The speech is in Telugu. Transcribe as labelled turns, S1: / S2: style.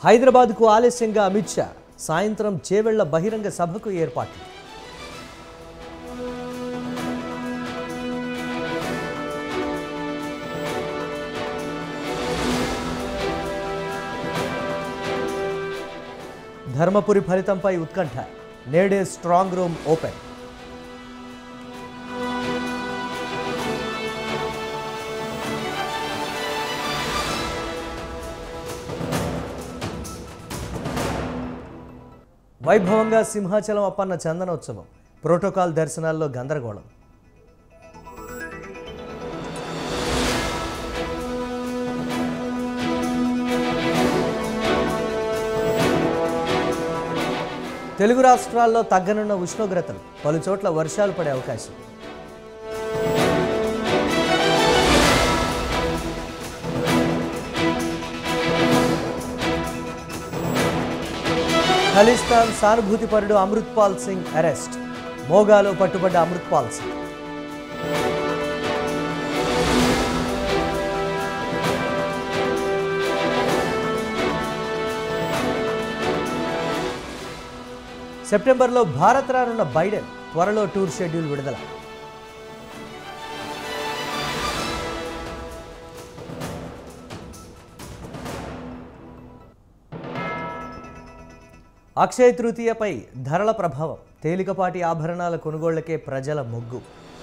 S1: హైదరాబాద్కు ఆలస్యంగా అమిత్ షా సాయంత్రం చేవెళ్ల బహిరంగ సభకు ఏర్పాట్లు ధర్మపురి ఫలితంపై ఉత్కంఠ నేడే స్ట్రాంగ్ రూమ్ ఓపెన్ వైభవంగా సింహాచలం అప్పన్న చందనోత్సవం ప్రోటోకాల్ దర్శనాల్లో గందరగోళం తెలుగు రాష్ట్రాల్లో తగ్గనున్న ఉష్ణోగ్రతలు పలు చోట్ల వర్షాలు పడే అవకాశం ఖలిస్తాన్ సానుభూతిపరుడు అమృత్పాల్ సింగ్ అరెస్ట్ మోగాలో పట్టుబడ్డ అమృత్పాల్ సింగ్ సెప్టెంబర్లో భారత్ రానున్న బైడెన్ త్వరలో టూర్ షెడ్యూల్ విడుదల అక్షయ తృతీయపై ధరల ప్రభావం తేలికపాటి ఆభరణాల కొనుగోళ్లకే ప్రజల మొగ్గు